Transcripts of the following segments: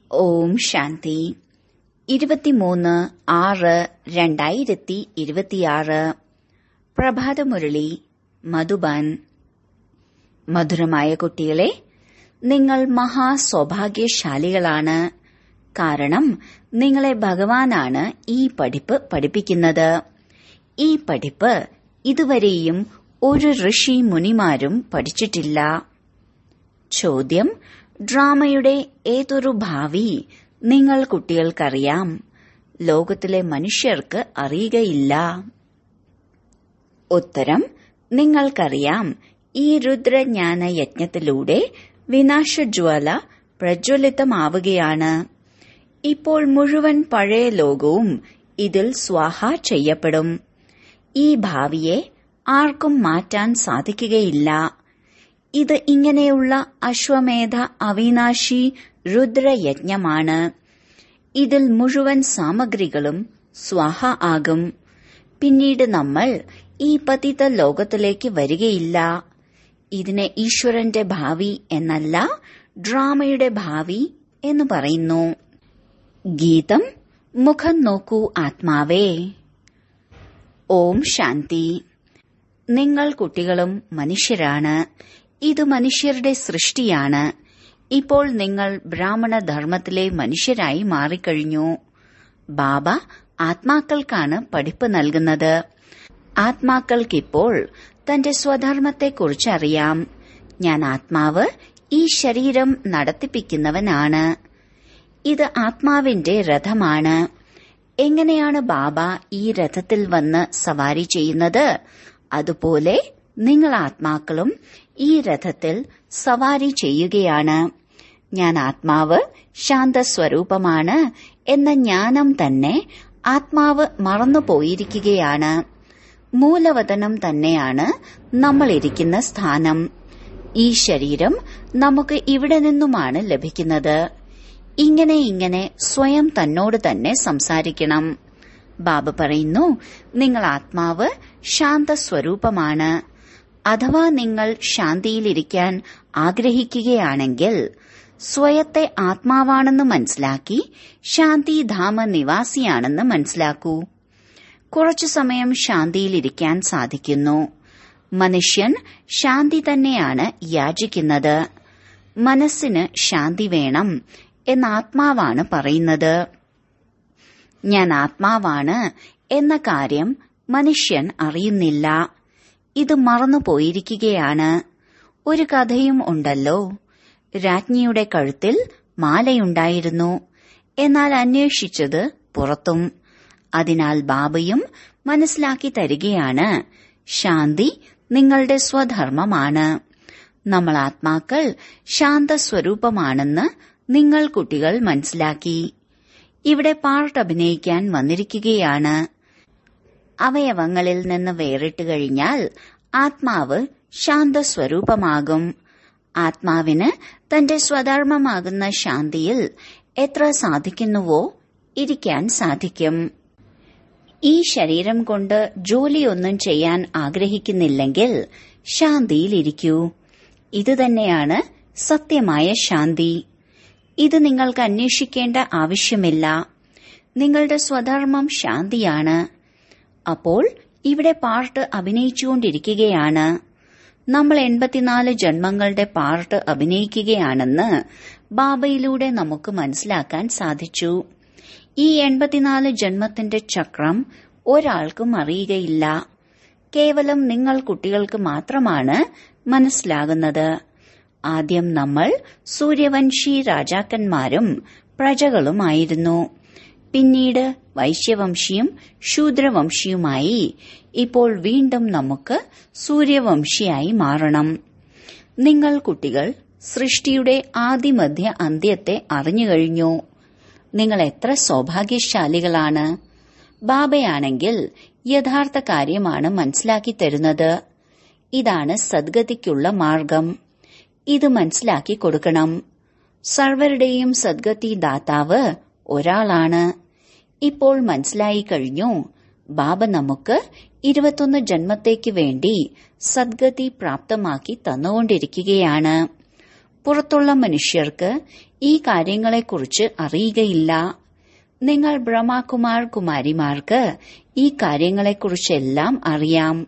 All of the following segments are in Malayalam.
ഓം ശാന്തി ഇരുപത്തിമൂന്ന് ആറ് രണ്ടായിരത്തി ഇരുപത്തിയാറ് പ്രഭാതമുരളി മധുബൻ മധുരമായ കുട്ടികളെ നിങ്ങൾ മഹാസൗഭാഗ്യശാലികളാണ് കാരണം നിങ്ങളെ ഭഗവാനാണ് ഈ പഠിപ്പ് പഠിപ്പിക്കുന്നത് ഈ പഠിപ്പ് ഇതുവരെയും ഒരു ഋഷി മുനിമാരും പഠിച്ചിട്ടില്ല ചോദ്യം ഡ്രാമയുടെ ഏതൊരു ഭാവി നിങ്ങൾ കുട്ടികൾക്കറിയാം ലോകത്തിലെ മനുഷ്യർക്ക് അറിയുകയില്ല ഉത്തരം നിങ്ങൾക്കറിയാം ഈ രുദ്രജ്ഞാന യജ്ഞത്തിലൂടെ വിനാശജ്വാല പ്രജ്വലിതമാവുകയാണ് ഇപ്പോൾ മുഴുവൻ പഴയ ലോകവും ഇതിൽ സ്വാഹ ചെയ്യപ്പെടും ഈ ഭാവിയെ ആർക്കും മാറ്റാൻ സാധിക്കുകയില്ല ഇത് ഇങ്ങനെയുള്ള അശ്വമേധ അവിനാശി രുദ്രയജ്ഞമാണ് ഇതിൽ മുഴുവൻ സാമഗ്രികളും സ്വാഹ ആകും പിന്നീട് നമ്മൾ ഈ പതിത ലോകത്തിലേക്ക് വരികയില്ല ഇതിനെ ഈശ്വരന്റെ ഭാവി എന്നല്ല ഡ്രാമയുടെ ഭാവി എന്ന് പറയുന്നു ഗീതം മുഖം നോക്കൂ ആത്മാവേ ഓം ശാന്തി നിങ്ങൾ കുട്ടികളും മനുഷ്യരാണ് ഇത് മനുഷ്യരുടെ സൃഷ്ടിയാണ് ഇപ്പോൾ നിങ്ങൾ ബ്രാഹ്മണ ധർമ്മത്തിലെ മനുഷ്യരായി മാറിക്കഴിഞ്ഞു ബാബ ആത്മാക്കൾക്കാണ് പഠിപ്പ് നൽകുന്നത് ആത്മാക്കൾക്കിപ്പോൾ തന്റെ സ്വധർമ്മത്തെക്കുറിച്ച് അറിയാം ഞാൻ ആത്മാവ് ഈ ശരീരം നടത്തിപ്പിക്കുന്നവനാണ് ഇത് ആത്മാവിന്റെ രഥമാണ് എങ്ങനെയാണ് ബാബ ഈ രഥത്തിൽ വന്ന് സവാരി ചെയ്യുന്നത് അതുപോലെ നിങ്ങൾ ആത്മാക്കളും ഈ രഥത്തിൽ സവാരി ചെയ്യുകയാണ് ഞാൻ ആത്മാവ് ശാന്തസ്വരൂപമാണ് എന്ന ജ്ഞാനം തന്നെ ആത്മാവ് മറന്നുപോയിരിക്കുകയാണ് മൂലവതനം തന്നെയാണ് നമ്മൾ ഇരിക്കുന്ന സ്ഥാനം ഈ ശരീരം നമുക്ക് ഇവിടെ നിന്നുമാണ് ലഭിക്കുന്നത് ഇങ്ങനെ ഇങ്ങനെ സ്വയം തന്നോട് തന്നെ സംസാരിക്കണം ബാബ പറയുന്നു നിങ്ങൾ ആത്മാവ് ശാന്തസ്വരൂപമാണ് അഥവാ നിങ്ങൾ ശാന്തിയിലിരിക്കാൻ ആഗ്രഹിക്കുകയാണെങ്കിൽ സ്വയത്തെ ആത്മാവാണെന്ന് മനസ്സിലാക്കി ശാന്തിധാമ നിവാസിയാണെന്ന് മനസ്സിലാക്കൂ കുറച്ചു സമയം ശാന്തിയിലിരിക്കാൻ സാധിക്കുന്നു മനുഷ്യൻ ശാന്തി തന്നെയാണ് യാചിക്കുന്നത് മനസ്സിന് ശാന്തി വേണം എന്ന് ആത്മാവാണ് പറയുന്നത് ഞാൻ ആത്മാവാണ് എന്ന കാര്യം മനുഷ്യൻ അറിയുന്നില്ല ഇത് മറന്നുപോയിരിക്കുകയാണ് ഒരു കഥയും ഉണ്ടല്ലോ രാജ്ഞിയുടെ കഴുത്തിൽ മാലയുണ്ടായിരുന്നു എന്നാൽ അന്വേഷിച്ചത് പുറത്തും അതിനാൽ ബാബയും മനസ്സിലാക്കി തരികയാണ് ശാന്തി നിങ്ങളുടെ സ്വധർമ്മമാണ് നമ്മൾ ആത്മാക്കൾ ശാന്തസ്വരൂപമാണെന്ന് നിങ്ങൾ കുട്ടികൾ മനസ്സിലാക്കി ഇവിടെ പാർട്ട് അഭിനയിക്കാൻ വന്നിരിക്കുകയാണ് അവയവങ്ങളിൽ നിന്ന് വേറിട്ട് കഴിഞ്ഞാൽ ആത്മാവ് ശാന്തസ്വരൂപമാകും ആത്മാവിന് തന്റെ സ്വധർമ്മമാകുന്ന ശാന്തിയിൽ എത്ര സാധിക്കുന്നുവോ ഇരിക്കാൻ സാധിക്കും ഈ ശരീരം കൊണ്ട് ജോലിയൊന്നും ചെയ്യാൻ ആഗ്രഹിക്കുന്നില്ലെങ്കിൽ ശാന്തിയിലിരിക്കൂ ഇതുതന്നെയാണ് സത്യമായ ശാന്തി ഇത് നിങ്ങൾക്ക് അന്വേഷിക്കേണ്ട ആവശ്യമില്ല നിങ്ങളുടെ സ്വധർമ്മം ശാന്തിയാണ് അപ്പോൾ ഇവിടെ പാർട്ട് അഭിനയിച്ചുകൊണ്ടിരിക്കുകയാണ് നമ്മൾ എൺപത്തിനാല് ജന്മങ്ങളുടെ പാർട്ട് അഭിനയിക്കുകയാണെന്ന് ബാബയിലൂടെ നമുക്ക് മനസ്സിലാക്കാൻ സാധിച്ചു ഈ എൺപത്തിനാല് ജന്മത്തിന്റെ ചക്രം ഒരാൾക്കും അറിയുകയില്ല കേവലം നിങ്ങൾ കുട്ടികൾക്ക് മാത്രമാണ് മനസ്സിലാകുന്നത് ആദ്യം നമ്മൾ സൂര്യവംശി രാജാക്കന്മാരും പ്രജകളുമായിരുന്നു പിന്നീട് വൈശ്യവംശിയും ശൂദ്രവംശിയുമായി ഇപ്പോൾ വീണ്ടും നമുക്ക് സൂര്യവംശിയായി മാറണം നിങ്ങൾ കുട്ടികൾ സൃഷ്ടിയുടെ ആദിമധ്യ അന്ത്യത്തെ അറിഞ്ഞുകഴിഞ്ഞു നിങ്ങൾ എത്ര സൗഭാഗ്യശാലികളാണ് ബാബയാണെങ്കിൽ യഥാർത്ഥ കാര്യമാണ് മനസ്സിലാക്കി തരുന്നത് ഇതാണ് സദ്ഗതിക്കുള്ള മാർഗം ഇത് മനസ്സിലാക്കി കൊടുക്കണം സർവരുടെയും സദ്ഗതി ദാതാവ് ഒരാളാണ് ഇപ്പോൾ മനസ്സിലായി കഴിഞ്ഞു ബാബ നമുക്ക് ഇരുപത്തൊന്ന് ജന്മത്തേക്ക് വേണ്ടി സദ്ഗതി പ്രാപ്തമാക്കി തന്നുകൊണ്ടിരിക്കുകയാണ് പുറത്തുള്ള മനുഷ്യർക്ക് ഈ കാര്യങ്ങളെക്കുറിച്ച് അറിയുകയില്ല നിങ്ങൾ ബ്രഹ്മകുമാർ കുമാരിമാർക്ക് ഈ കാര്യങ്ങളെക്കുറിച്ചെല്ലാം അറിയാം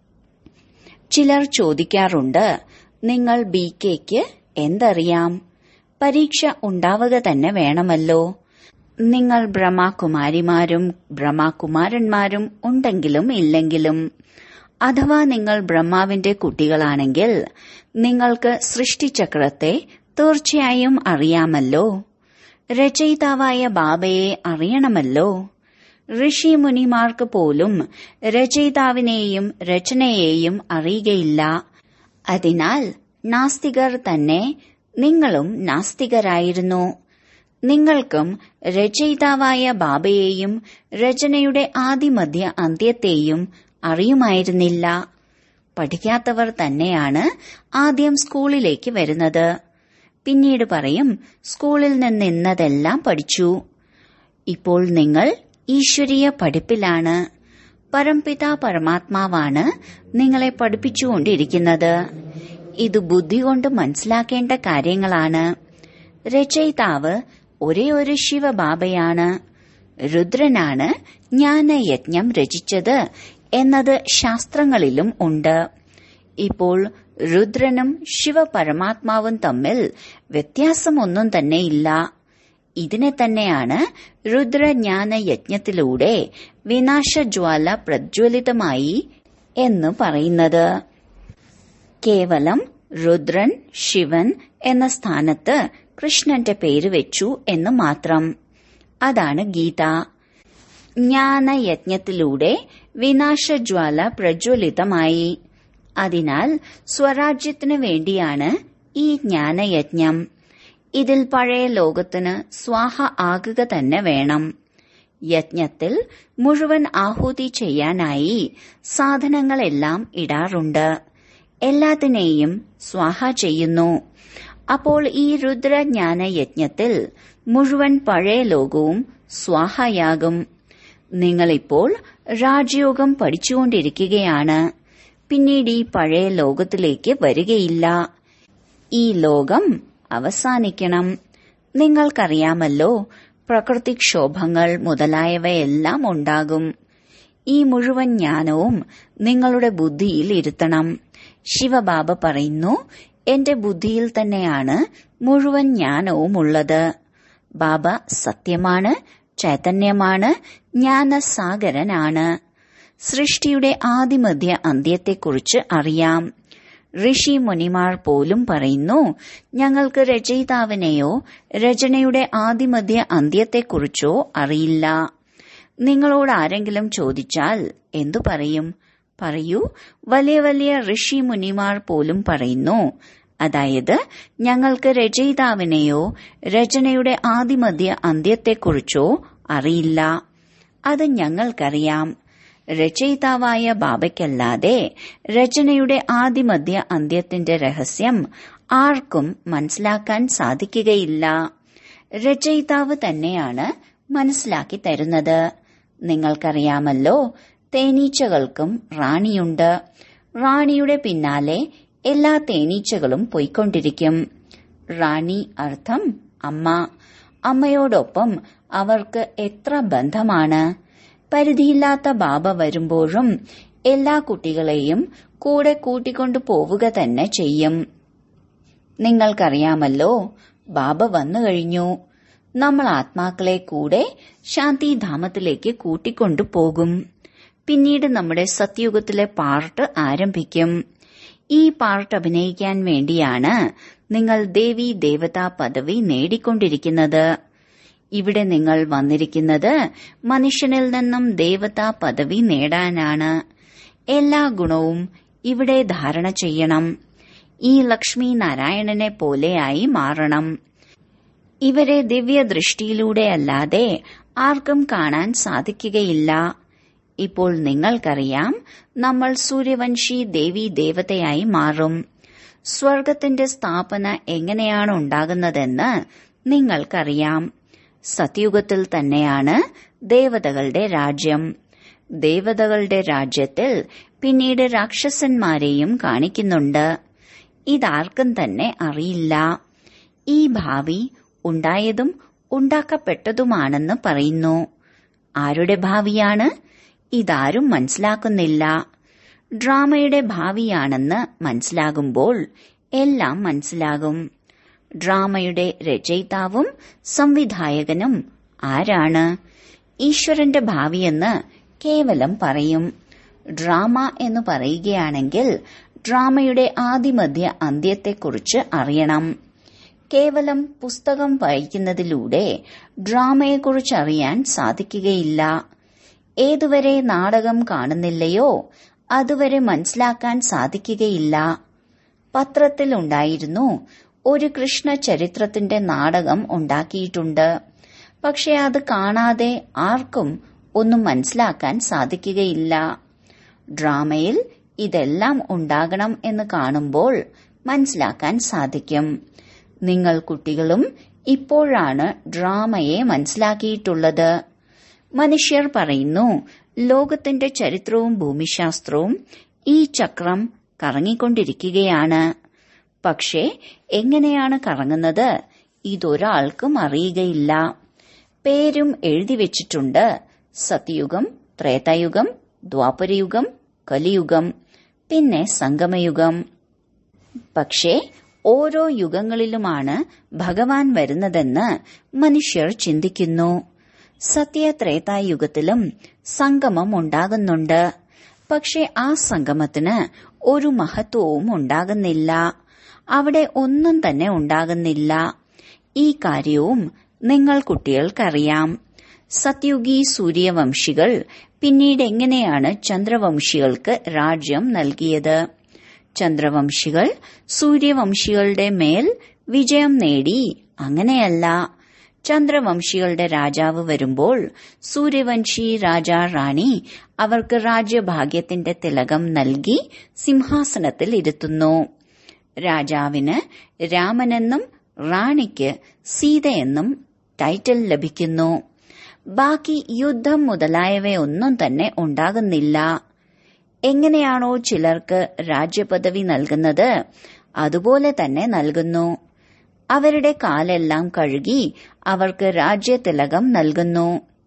ചിലർ ചോദിക്കാറുണ്ട് നിങ്ങൾ ബി കെക്ക് എന്തറിയാം പരീക്ഷ ഉണ്ടാവുക തന്നെ വേണമല്ലോ നിങ്ങൾ ബ്രഹ്മകുമാരിമാരും ബ്രഹ്മകുമാരന്മാരും ഉണ്ടെങ്കിലും ഇല്ലെങ്കിലും അഥവാ നിങ്ങൾ ബ്രഹ്മാവിന്റെ കുട്ടികളാണെങ്കിൽ നിങ്ങൾക്ക് സൃഷ്ടിചക്രത്തെ തീർച്ചയായും അറിയാമല്ലോ രചയിതാവായ ബാബയെ അറിയണമല്ലോ ഋഷി മുനിമാർക്ക് പോലും രചയിതാവിനെയും രചനയെയും അറിയുകയില്ല അതിനാൽ നാസ്തികർ തന്നെ നിങ്ങളും നാസ്തികരായിരുന്നു നിങ്ങൾക്കും രചയിതാവായ ബാബയെയും രചനയുടെ ആദിമധ്യ അന്ത്യത്തെയും അറിയുമായിരുന്നില്ല പഠിക്കാത്തവർ തന്നെയാണ് ആദ്യം സ്കൂളിലേക്ക് വരുന്നത് പിന്നീട് പറയും സ്കൂളിൽ നിന്ന് ഇന്നതെല്ലാം പഠിച്ചു ഇപ്പോൾ നിങ്ങൾ ഈശ്വരീയ പഠിപ്പിലാണ് പരംപിത പരമാത്മാവാണ് നിങ്ങളെ പഠിപ്പിച്ചുകൊണ്ടിരിക്കുന്നത് ഇത് ബുദ്ധി കൊണ്ട് മനസ്സിലാക്കേണ്ട കാര്യങ്ങളാണ് രചയിതാവ് ഒരേ ഒരു ശിവബാബയാണ് രുദ്രനാണ് ജ്ഞാനയജ്ഞം രചിച്ചത് എന്നത് ശാസ്ത്രങ്ങളിലും ഉണ്ട് ഇപ്പോൾ രുദ്രനും ശിവപരമാത്മാവും തമ്മിൽ വ്യത്യാസമൊന്നും തന്നെയില്ല ഇതിനെ തന്നെയാണ് രുദ്രജ്ഞാന യജ്ഞത്തിലൂടെ വിനാശജ്വാല പ്രജ്വലിതമായി എന്ന് പറയുന്നത് കേവലം രുദ്രൻ ശിവൻ എന്ന സ്ഥാനത്ത് കൃഷ്ണന്റെ പേര് വെച്ചു എന്ന് മാത്രം അതാണ് ഗീത ജ്ഞാനയജ്ഞത്തിലൂടെ വിനാശജ്വാല പ്രജ്വലിതമായി അതിനാൽ സ്വരാജ്യത്തിനു വേണ്ടിയാണ് ഈ ജ്ഞാനയജ്ഞം ഇതിൽ പഴയ ലോകത്തിന് സ്വാഹ ആകുക തന്നെ വേണം യജ്ഞത്തിൽ മുഴുവൻ ആഹൂതി ചെയ്യാനായി സാധനങ്ങളെല്ലാം ഇടാറുണ്ട് എല്ലാത്തിനെയും സ്വാഹ ചെയ്യുന്നു അപ്പോൾ ഈ രുദ്രജ്ഞാന യജ്ഞത്തിൽ മുഴുവൻ പഴയ ലോകവും സ്വാഹയാകും നിങ്ങളിപ്പോൾ രാജയോഗം പഠിച്ചുകൊണ്ടിരിക്കുകയാണ് പിന്നീട് ഈ പഴയ ലോകത്തിലേക്ക് വരികയില്ല ഈ ലോകം അവസാനിക്കണം നിങ്ങൾക്കറിയാമല്ലോ പ്രകൃതിക്ഷോഭങ്ങൾ മുതലായവയെല്ലാം ഉണ്ടാകും ഈ മുഴുവൻ ജ്ഞാനവും നിങ്ങളുടെ ബുദ്ധിയിൽ ഇരുത്തണം ശിവബാബ പറയുന്നു എന്റെ ബുദ്ധിയിൽ തന്നെയാണ് മുഴുവൻ ജ്ഞാനവും ഉള്ളത് ബാബ സത്യമാണ് ചൈതന്യമാണ് ജ്ഞാനസാഗരനാണ് സൃഷ്ടിയുടെ ആദിമധ്യ അന്ത്യത്തെക്കുറിച്ച് അറിയാം ഋഷി മുനിമാർ പോലും പറയുന്നു ഞങ്ങൾക്ക് രചയിതാവിനെയോ രചനയുടെ ആദിമധ്യ അന്ത്യത്തെക്കുറിച്ചോ അറിയില്ല നിങ്ങളോട് ആരെങ്കിലും ചോദിച്ചാൽ എന്തു പറയും പറയൂ വലിയ വലിയ ഋഷി മുനിമാർ പോലും പറയുന്നു അതായത് ഞങ്ങൾക്ക് രചയിതാവിനെയോ രചനയുടെ ആദിമധ്യ അന്ത്യത്തെക്കുറിച്ചോ അറിയില്ല അത് ഞങ്ങൾക്കറിയാം രചയിതാവായ ബാബയ്ക്കല്ലാതെ രചനയുടെ ആദിമധ്യ അന്ത്യത്തിന്റെ രഹസ്യം ആർക്കും മനസ്സിലാക്കാൻ സാധിക്കുകയില്ല രചയിതാവ് തന്നെയാണ് മനസ്സിലാക്കി തരുന്നത് നിങ്ങൾക്കറിയാമല്ലോ തേനീച്ചകൾക്കും റാണിയുണ്ട് റാണിയുടെ പിന്നാലെ എല്ലാ തേനീച്ചകളും പോയിക്കൊണ്ടിരിക്കും റാണി അർത്ഥം അമ്മ അമ്മയോടൊപ്പം അവർക്ക് എത്ര ബന്ധമാണ് പരിധിയില്ലാത്ത ബാബ വരുമ്പോഴും എല്ലാ കുട്ടികളെയും കൂടെ കൂട്ടിക്കൊണ്ടു പോവുക തന്നെ ചെയ്യും നിങ്ങൾക്കറിയാമല്ലോ ബാബ വന്നു കഴിഞ്ഞു നമ്മൾ ആത്മാക്കളെ കൂടെ ശാന്തിധാമത്തിലേക്ക് കൂട്ടിക്കൊണ്ടു പോകും പിന്നീട് നമ്മുടെ സത്യുഗത്തിലെ പാർട്ട് ആരംഭിക്കും ഈ പാർട്ട് അഭിനയിക്കാൻ വേണ്ടിയാണ് നിങ്ങൾ ദേവി ദേവതാ പദവി നേടിക്കൊണ്ടിരിക്കുന്നത് ഇവിടെ നിങ്ങൾ വന്നിരിക്കുന്നത് മനുഷ്യനിൽ നിന്നും ദേവതാ പദവി നേടാനാണ് എല്ലാ ഗുണവും ഇവിടെ ധാരണ ചെയ്യണം ഈ ലക്ഷ്മി നാരായണനെ പോലെയായി മാറണം ഇവരെ ദിവ്യദൃഷ്ടിയിലൂടെ അല്ലാതെ ആർക്കും കാണാൻ സാധിക്കുകയില്ല ഇപ്പോൾ നിങ്ങൾക്കറിയാം നമ്മൾ സൂര്യവംശി ദേവി ദേവതയായി മാറും സ്വർഗത്തിന്റെ സ്ഥാപന എങ്ങനെയാണ് ഉണ്ടാകുന്നതെന്ന് നിങ്ങൾക്കറിയാം സത്യുഗത്തിൽ തന്നെയാണ് ദേവതകളുടെ രാജ്യം ദേവതകളുടെ രാജ്യത്തിൽ പിന്നീട് രാക്ഷസന്മാരെയും കാണിക്കുന്നുണ്ട് ഇതാർക്കും തന്നെ അറിയില്ല ഈ ഭാവി ഉണ്ടായതും ഉണ്ടാക്കപ്പെട്ടതുമാണെന്ന് പറയുന്നു ആരുടെ ഭാവിയാണ് ഇതാരും മനസ്സിലാക്കുന്നില്ല ഡ്രാമയുടെ ഭാവിയാണെന്ന് മനസ്സിലാകുമ്പോൾ എല്ലാം മനസ്സിലാകും ഡ്രാമയുടെ രചയിതാവും സംവിധായകനും ആരാണ് ഈശ്വരന്റെ ഭാവിയെന്ന് കേവലം പറയും ഡ്രാമ എന്ന് പറയുകയാണെങ്കിൽ ഡ്രാമയുടെ ആദിമധ്യ അന്ത്യത്തെക്കുറിച്ച് അറിയണം കേവലം പുസ്തകം വായിക്കുന്നതിലൂടെ ഡ്രാമയെക്കുറിച്ച് അറിയാൻ സാധിക്കുകയില്ല ഏതുവരെ നാടകം കാണുന്നില്ലയോ അതുവരെ മനസ്സിലാക്കാൻ സാധിക്കുകയില്ല പത്രത്തിലുണ്ടായിരുന്നു ഒരു കൃഷ്ണ ചരിത്രത്തിന്റെ നാടകം ഉണ്ടാക്കിയിട്ടുണ്ട് പക്ഷെ അത് കാണാതെ ആർക്കും ഒന്നും മനസ്സിലാക്കാൻ സാധിക്കുകയില്ല ഡ്രാമയിൽ ഇതെല്ലാം ഉണ്ടാകണം എന്ന് കാണുമ്പോൾ മനസ്സിലാക്കാൻ സാധിക്കും നിങ്ങൾ കുട്ടികളും ഇപ്പോഴാണ് ഡ്രാമയെ മനസ്സിലാക്കിയിട്ടുള്ളത് മനുഷ്യർ പറയുന്നു ലോകത്തിന്റെ ചരിത്രവും ഭൂമിശാസ്ത്രവും ഈ ചക്രം കറങ്ങിക്കൊണ്ടിരിക്കുകയാണ് പക്ഷേ എങ്ങനെയാണ് കറങ്ങുന്നത് ഇതൊരാൾക്കും അറിയുകയില്ല പേരും എഴുതി വെച്ചിട്ടുണ്ട് സത്യയുഗം ത്രേതായുഗം ദ്വാപരയുഗം കലിയുഗം പിന്നെ സംഗമയുഗം പക്ഷേ ഓരോ യുഗങ്ങളിലുമാണ് ഭഗവാൻ വരുന്നതെന്ന് മനുഷ്യർ ചിന്തിക്കുന്നു സത്യത്രേതായുഗത്തിലും സംഗമം ഉണ്ടാകുന്നുണ്ട് പക്ഷെ ആ സംഗമത്തിന് ഒരു മഹത്വവും ഉണ്ടാകുന്നില്ല അവിടെ ഒന്നും തന്നെ ഉണ്ടാകുന്നില്ല ഈ കാര്യവും നിങ്ങൾ കുട്ടികൾക്കറിയാം സത്യുഗി സൂര്യവംശികൾ പിന്നീട് എങ്ങനെയാണ് ചന്ദ്രവംശികൾക്ക് രാജ്യം നൽകിയത് ചന്ദ്രവംശികൾ സൂര്യവംശികളുടെ മേൽ വിജയം നേടി അങ്ങനെയല്ല ചന്ദ്രവംശികളുടെ രാജാവ് വരുമ്പോൾ സൂര്യവംശി രാജാ റാണി അവർക്ക് രാജ്യഭാഗ്യത്തിന്റെ തിലകം നൽകി സിംഹാസനത്തിൽ ഇരുത്തുന്നു രാജാവിന് രാമനെന്നും റാണിക്ക് സീതയെന്നും ടൈറ്റിൽ ലഭിക്കുന്നു ബാക്കി യുദ്ധം മുതലായവയൊന്നും തന്നെ ഉണ്ടാകുന്നില്ല എങ്ങനെയാണോ ചിലർക്ക് രാജ്യപദവി നൽകുന്നത് അതുപോലെ തന്നെ നൽകുന്നു അവരുടെ കാലെല്ലാം കഴുകി അവർക്ക് രാജ്യതിലകം നൽകുന്നു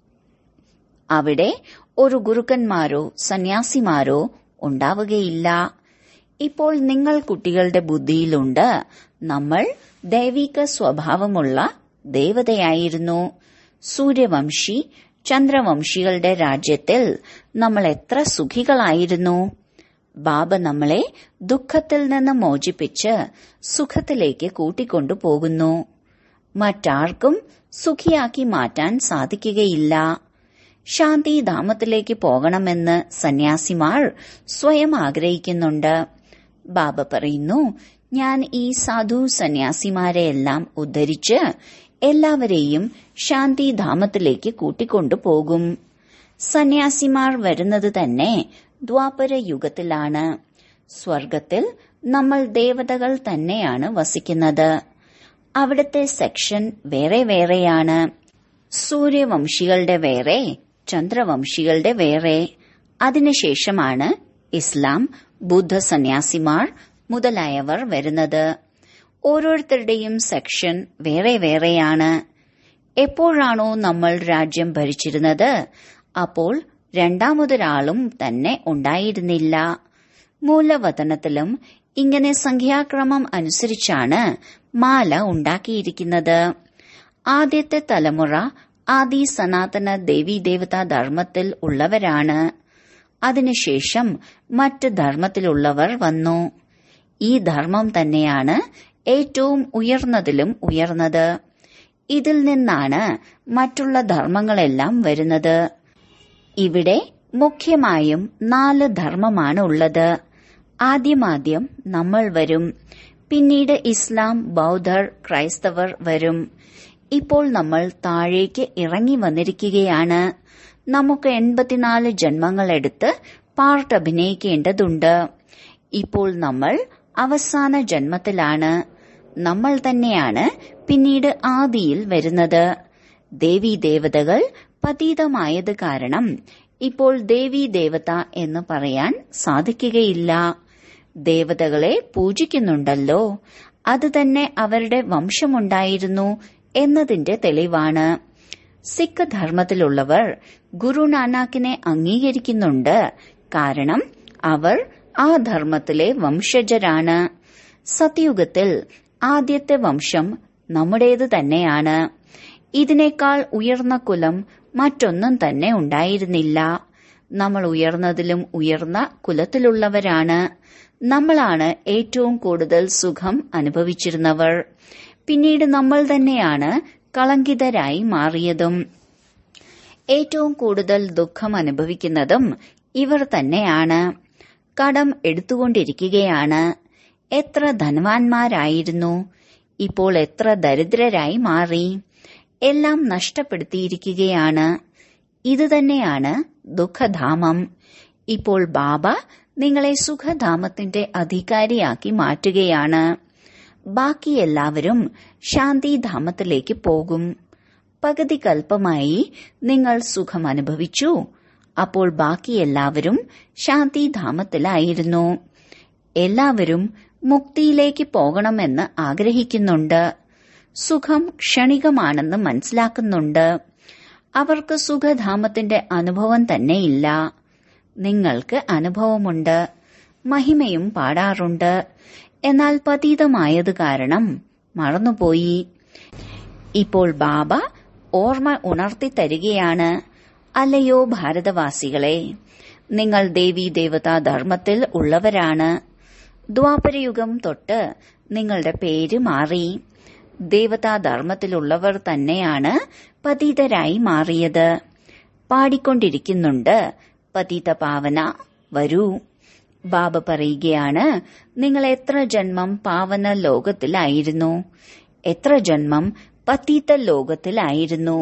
അവിടെ ഒരു ഗുരുക്കന്മാരോ സന്യാസിമാരോ ഉണ്ടാവുകയില്ല ഇപ്പോൾ നിങ്ങൾ കുട്ടികളുടെ ബുദ്ധിയിലുണ്ട് നമ്മൾ ദൈവിക സ്വഭാവമുള്ള ദേവതയായിരുന്നു സൂര്യവംശി ചന്ദ്രവംശികളുടെ രാജ്യത്തിൽ നമ്മൾ എത്ര സുഖികളായിരുന്നു ബാബ നമ്മളെ ദുഃഖത്തിൽ നിന്ന് മോചിപ്പിച്ച് സുഖത്തിലേക്ക് കൂട്ടിക്കൊണ്ടു പോകുന്നു മറ്റാർക്കും സുഖിയാക്കി മാറ്റാൻ സാധിക്കുകയില്ല ശാന്തിധാമത്തിലേക്ക് പോകണമെന്ന് സന്യാസിമാർ സ്വയം ആഗ്രഹിക്കുന്നുണ്ട് ബാബ പറയുന്നു ഞാൻ ഈ സാധു സന്യാസിമാരെയെല്ലാം ഉദ്ധരിച്ച് എല്ലാവരെയും ശാന്തിധാമത്തിലേക്ക് കൂട്ടിക്കൊണ്ടു പോകും സന്യാസിമാർ വരുന്നത് തന്നെ ദ്വാപര യുഗത്തിലാണ് സ്വർഗത്തിൽ നമ്മൾ ദേവതകൾ തന്നെയാണ് വസിക്കുന്നത് അവിടുത്തെ സെക്ഷൻ വേറെ വേറെയാണ് സൂര്യവംശികളുടെ വേറെ ചന്ദ്രവംശികളുടെ വേറെ അതിനുശേഷമാണ് ഇസ്ലാം ബുദ്ധ സന്യാസിമാർ മുതലായവർ വരുന്നത് ഓരോരുത്തരുടെയും സെക്ഷൻ വേറെ വേറെയാണ് എപ്പോഴാണോ നമ്മൾ രാജ്യം ഭരിച്ചിരുന്നത് അപ്പോൾ രണ്ടാമതൊരാളും തന്നെ ഉണ്ടായിരുന്നില്ല മൂലവതനത്തിലും ഇങ്ങനെ സംഖ്യാക്രമം അനുസരിച്ചാണ് മാല ഉണ്ടാക്കിയിരിക്കുന്നത് ആദ്യത്തെ തലമുറ ആദി സനാതന ദേവീദേവതാ ധർമ്മത്തിൽ ഉള്ളവരാണ് അതിനുശേഷം മറ്റ് ധർമ്മത്തിലുള്ളവർ വന്നു ഈ ധർമ്മം തന്നെയാണ് ഏറ്റവും ഉയർന്നതിലും ഉയർന്നത് ഇതിൽ നിന്നാണ് മറ്റുള്ള ധർമ്മങ്ങളെല്ലാം വരുന്നത് ഇവിടെ മുഖ്യമായും നാല് ധർമ്മമാണ് ഉള്ളത് ആദ്യമാദ്യം നമ്മൾ വരും പിന്നീട് ഇസ്ലാം ബൗദ്ധർ ക്രൈസ്തവർ വരും ഇപ്പോൾ നമ്മൾ താഴേക്ക് ഇറങ്ങി വന്നിരിക്കുകയാണ് നമുക്ക് എൺപത്തിനാല് ജന്മങ്ങളെടുത്ത് പാർട്ട് അഭിനയിക്കേണ്ടതുണ്ട് ഇപ്പോൾ നമ്മൾ അവസാന ജന്മത്തിലാണ് നമ്മൾ തന്നെയാണ് പിന്നീട് ആദിയിൽ വരുന്നത് ദേവീ ദേവതകൾ പതീതമായത് കാരണം ഇപ്പോൾ ദേവീ ദേവത എന്ന് പറയാൻ സാധിക്കുകയില്ല ദേവതകളെ പൂജിക്കുന്നുണ്ടല്ലോ അത് തന്നെ അവരുടെ വംശമുണ്ടായിരുന്നു എന്നതിന്റെ തെളിവാണ് സിഖ് ധർമ്മത്തിലുള്ളവർ ഗുരു നാനാക്കിനെ അംഗീകരിക്കുന്നുണ്ട് കാരണം അവർ ആ ധർമ്മത്തിലെ വംശജരാണ് സത്യുഗത്തിൽ ആദ്യത്തെ വംശം നമ്മുടേത് തന്നെയാണ് ഇതിനേക്കാൾ ഉയർന്ന കുലം മറ്റൊന്നും തന്നെ ഉണ്ടായിരുന്നില്ല നമ്മൾ ഉയർന്നതിലും ഉയർന്ന കുലത്തിലുള്ളവരാണ് നമ്മളാണ് ഏറ്റവും കൂടുതൽ സുഖം അനുഭവിച്ചിരുന്നവർ പിന്നീട് നമ്മൾ തന്നെയാണ് കളങ്കിതരായി മാറിയതും ഏറ്റവും കൂടുതൽ ദുഃഖം അനുഭവിക്കുന്നതും ഇവർ തന്നെയാണ് കടം എടുത്തുകൊണ്ടിരിക്കുകയാണ് എത്ര ധനവാന്മാരായിരുന്നു ഇപ്പോൾ എത്ര ദരിദ്രരായി മാറി എല്ലാം നഷ്ടപ്പെടുത്തിയിരിക്കുകയാണ് ഇതുതന്നെയാണ് ദുഃഖധാമം ഇപ്പോൾ ബാബ നിങ്ങളെ സുഖധാമത്തിന്റെ അധികാരിയാക്കി മാറ്റുകയാണ് ബാക്കി എല്ലാവരും ശാന്തിധാമത്തിലേക്ക് പോകും പകുതി കൽപ്പമായി നിങ്ങൾ സുഖം അനുഭവിച്ചു അപ്പോൾ ബാക്കി എല്ലാവരും ശാന്തിധാമത്തിലായിരുന്നു എല്ലാവരും മുക്തിയിലേക്ക് പോകണമെന്ന് ആഗ്രഹിക്കുന്നുണ്ട് സുഖം ക്ഷണികമാണെന്ന് മനസ്സിലാക്കുന്നുണ്ട് അവർക്ക് സുഖധാമത്തിന്റെ അനുഭവം തന്നെയില്ല നിങ്ങൾക്ക് അനുഭവമുണ്ട് മഹിമയും പാടാറുണ്ട് എന്നാൽ പതീതമായത് കാരണം മറന്നുപോയി ഇപ്പോൾ ബാബ ഓർമ്മ ഉണർത്തി തരികയാണ് അല്ലയോ ഭാരതവാസികളെ നിങ്ങൾ ദേവീ ദേവതാ ധർമ്മത്തിൽ ഉള്ളവരാണ് ദ്വാപരയുഗം തൊട്ട് നിങ്ങളുടെ പേര് മാറി ദേവതാ ധർമ്മത്തിലുള്ളവർ തന്നെയാണ് പതീതരായി മാറിയത് പാടിക്കൊണ്ടിരിക്കുന്നുണ്ട് പതിത പാവന വരൂ ബാബ പറയുകയാണ് നിങ്ങൾ എത്ര ജന്മം പാവന ലോകത്തിലായിരുന്നു എത്ര ജന്മം പതീത ലോകത്തിലായിരുന്നു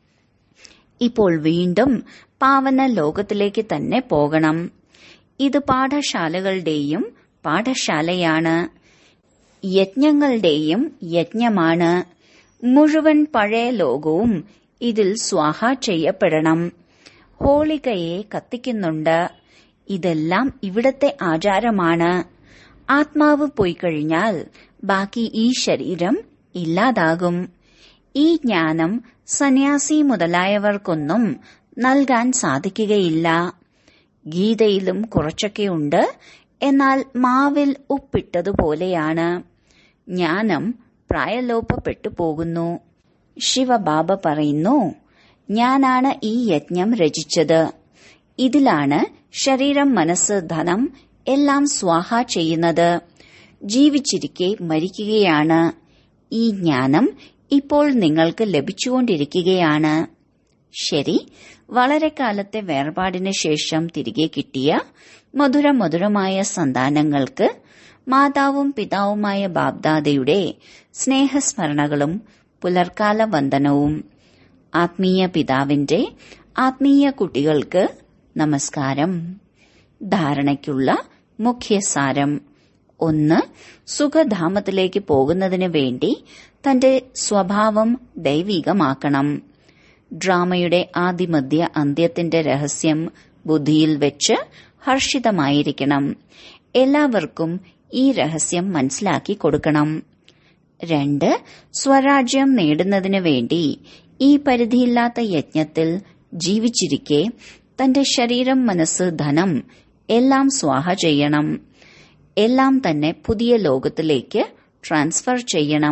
ഇപ്പോൾ വീണ്ടും പാവന ലോകത്തിലേക്ക് തന്നെ പോകണം ഇത് പാഠശാലകളുടെയും പാഠശാലയാണ് യജ്ഞങ്ങളുടെയും യജ്ഞമാണ് മുഴുവൻ പഴയ ലോകവും ഇതിൽ സ്വാഹ ചെയ്യപ്പെടണം ഹോളികയെ കത്തിക്കുന്നുണ്ട് ഇതെല്ലാം ഇവിടത്തെ ആചാരമാണ് ആത്മാവ് പോയി കഴിഞ്ഞാൽ ബാക്കി ഈ ശരീരം ഇല്ലാതാകും ഈ ജ്ഞാനം സന്യാസി മുതലായവർക്കൊന്നും നൽകാൻ സാധിക്കുകയില്ല ഗീതയിലും കുറച്ചൊക്കെയുണ്ട് എന്നാൽ മാവിൽ ഉപ്പിട്ടതുപോലെയാണ് ജ്ഞാനം പ്രായലോപപ്പെട്ടു പോകുന്നു ശിവബാബ പറയുന്നു ഞാനാണ് ഈ യജ്ഞം രചിച്ചത് ഇതിലാണ് ശരീരം മനസ്സ് ധനം എല്ലാം സ്വാഹ ചെയ്യുന്നത് ജീവിച്ചിരിക്കെ മരിക്കുകയാണ് ഈ ജ്ഞാനം ഇപ്പോൾ നിങ്ങൾക്ക് ലഭിച്ചുകൊണ്ടിരിക്കുകയാണ് ശരി വളരെ കാലത്തെ വേർപാടിന് ശേഷം തിരികെ കിട്ടിയ മധുര മധുരമായ സന്താനങ്ങൾക്ക് മാതാവും പിതാവുമായ ബാബ്ദാദയുടെ സ്നേഹസ്മരണകളും പുലർക്കാല വന്ദനവും ആത്മീയ പിതാവിന്റെ ആത്മീയ കുട്ടികൾക്ക് നമസ്കാരം ധാരണയ്ക്കുള്ള മുഖ്യസാരം ഒന്ന് സുഖധാമത്തിലേക്ക് പോകുന്നതിന് വേണ്ടി തന്റെ സ്വഭാവം ദൈവികമാക്കണം ഡ്രാമയുടെ ആദിമധ്യ അന്ത്യത്തിന്റെ രഹസ്യം ബുദ്ധിയിൽ വെച്ച് ഹർഷിതമായിരിക്കണം എല്ലാവർക്കും ഈ രഹസ്യം മനസ്സിലാക്കി കൊടുക്കണം രണ്ട് സ്വരാജ്യം നേടുന്നതിന് വേണ്ടി ഈ പരിധിയില്ലാത്ത യജ്ഞത്തിൽ ജീവിച്ചിരിക്കെ തന്റെ ശരീരം മനസ്സ് ധനം എല്ലാം സ്വാഹ ചെയ്യണം എല്ലാം തന്നെ പുതിയ ലോകത്തിലേക്ക് ട്രാൻസ്ഫർ ചെയ്യണം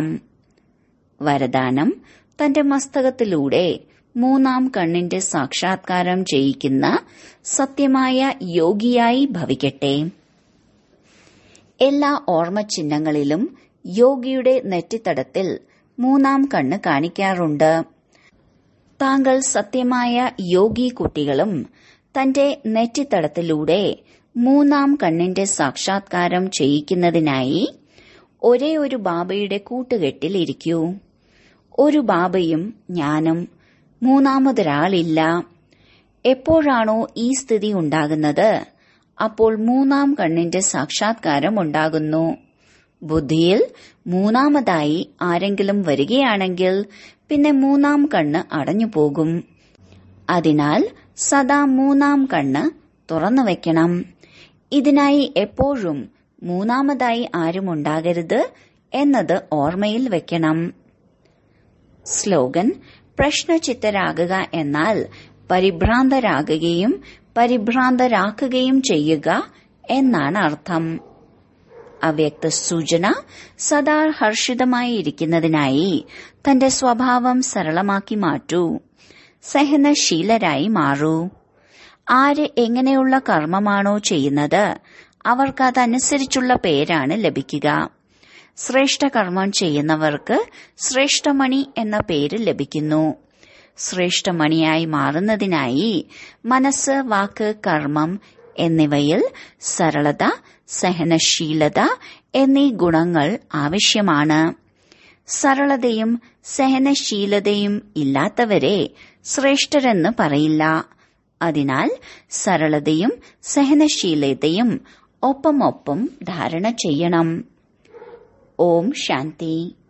വരദാനം തന്റെ മസ്തകത്തിലൂടെ മൂന്നാം കണ്ണിന്റെ സാക്ഷാത്കാരം ചെയ്യിക്കുന്ന സത്യമായ യോഗിയായി ഭവിക്കട്ടെ എല്ലാ ഓർമ്മചിഹ്നങ്ങളിലും യോഗിയുടെ നെറ്റിത്തടത്തിൽ മൂന്നാം കണ്ണ് കാണിക്കാറുണ്ട് താങ്കൾ സത്യമായ യോഗി കുട്ടികളും തന്റെ നെറ്റിത്തടത്തിലൂടെ മൂന്നാം കണ്ണിന്റെ സാക്ഷാത്കാരം ചെയ്യിക്കുന്നതിനായി ഒരേ ഒരു ബാബയുടെ കൂട്ടുകെട്ടിൽ ഇരിക്കൂ ഒരു ബാബയും ഞാനും മൂന്നാമതൊരാളില്ല എപ്പോഴാണോ ഈ സ്ഥിതി ഉണ്ടാകുന്നത് അപ്പോൾ മൂന്നാം കണ്ണിന്റെ സാക്ഷാത്കാരം ഉണ്ടാകുന്നു ബുദ്ധിയിൽ മൂന്നാമതായി ആരെങ്കിലും വരികയാണെങ്കിൽ പിന്നെ മൂന്നാം കണ്ണ് അടഞ്ഞു പോകും അതിനാൽ സദാ മൂന്നാം കണ്ണ് തുറന്നു വെക്കണം ഇതിനായി എപ്പോഴും മൂന്നാമതായി ആരും ഉണ്ടാകരുത് എന്നത് ഓർമ്മയിൽ വെക്കണം സ്ലോഗൻ പ്രശ്നചിത്തരാകുക എന്നാൽ പരിഭ്രാന്തരാകുകയും പരിഭ്രാന്തരാക്കുകയും ചെയ്യുക എന്നാണ് അർത്ഥം അവ്യക്ത സൂചന സദാ ഹർഷിതമായി ഇരിക്കുന്നതിനായി തന്റെ സ്വഭാവം സരളമാക്കി മാറ്റൂ സഹനശീലരായി മാറൂ ആര് എങ്ങനെയുള്ള കർമ്മമാണോ ചെയ്യുന്നത് അവർക്ക് അതനുസരിച്ചുള്ള പേരാണ് ലഭിക്കുക ശ്രേഷ്ഠ കർമ്മം ചെയ്യുന്നവർക്ക് ശ്രേഷ്ഠമണി എന്ന പേര് ലഭിക്കുന്നു ശ്രേഷ്ഠമണിയായി മാറുന്നതിനായി മനസ്സ് വാക്ക് കർമ്മം എന്നിവയിൽ സരളത സഹനശീലത എന്നീ ഗുണങ്ങൾ ആവശ്യമാണ് സരളതയും സഹനശീലതയും ഇല്ലാത്തവരെ ശ്രേഷ്ഠരെന്ന് പറയില്ല അതിനാൽ സരളതയും സഹനശീലതയും ഒപ്പമൊപ്പം ധാരണ ചെയ്യണം ഓം ശാന്തി